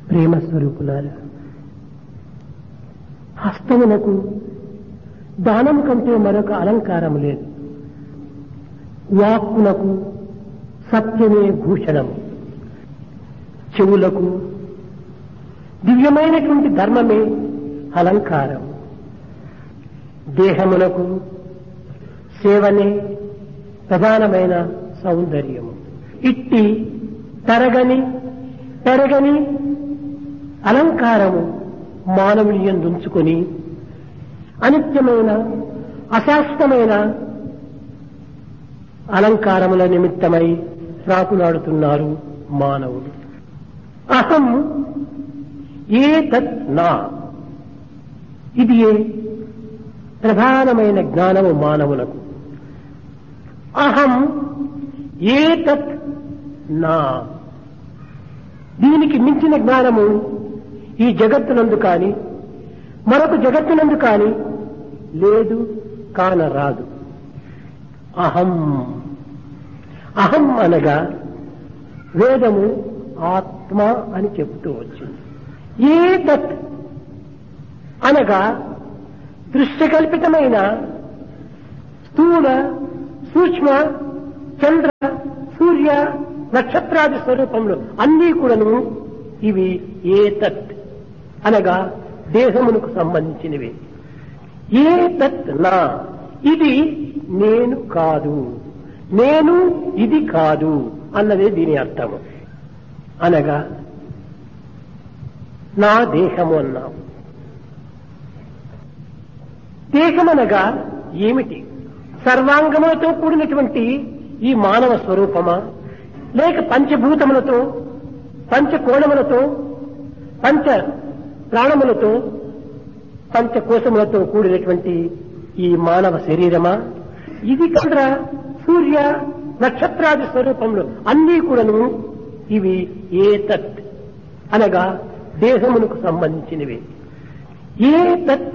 ప్రేమ స్వరూపులారా హస్తమునకు దానం కంటే మరొక అలంకారం లేదు వాక్కునకు సత్యమే భూషణం చెవులకు దివ్యమైనటువంటి ధర్మమే అలంకారం దేహమునకు సేవనే ప్రధానమైన సౌందర్యము ఇట్టి తరగని పెరగని అలంకారము మానవుని ఎందుంచుకొని అనిత్యమైన అశాశ్వతమైన అలంకారముల నిమిత్తమై ప్రాకులాడుతున్నారు మానవుడు అహం ఏ తత్ నా ఇది ఏ ప్రధానమైన జ్ఞానము మానవులకు అహం ఏ తత్ నా దీనికి మించిన జ్ఞానము ఈ జగత్తునందు కాని మరొక జగత్తునందు కాని లేదు కానరాదు అహం అహం అనగా వేదము ఆత్మ అని చెబుతూ వచ్చింది ఏ తత్ అనగా దృశ్యకల్పితమైన స్థూల సూక్ష్మ చంద్ర సూర్య నక్షత్రాది స్వరూపంలో అన్నీ కూడాను ఇవి ఏ తత్ అనగా దేహమునకు సంబంధించినవి ఏ తత్ నా ఇది నేను కాదు నేను ఇది కాదు అన్నదే దీని అర్థము అనగా నా దేహము అన్నాము దేహమనగా ఏమిటి సర్వాంగములతో కూడినటువంటి ఈ మానవ స్వరూపమా లేక పంచభూతములతో పంచకోణములతో పంచ ప్రాణములతో పంచకోశములతో కూడినటువంటి ఈ మానవ శరీరమా ఇది చంద్ర సూర్య నక్షత్రాది స్వరూపంలో అన్నీ కూడాను ఇవి ఏ తత్ అనగా దేహమునకు సంబంధించినవి ఏ తత్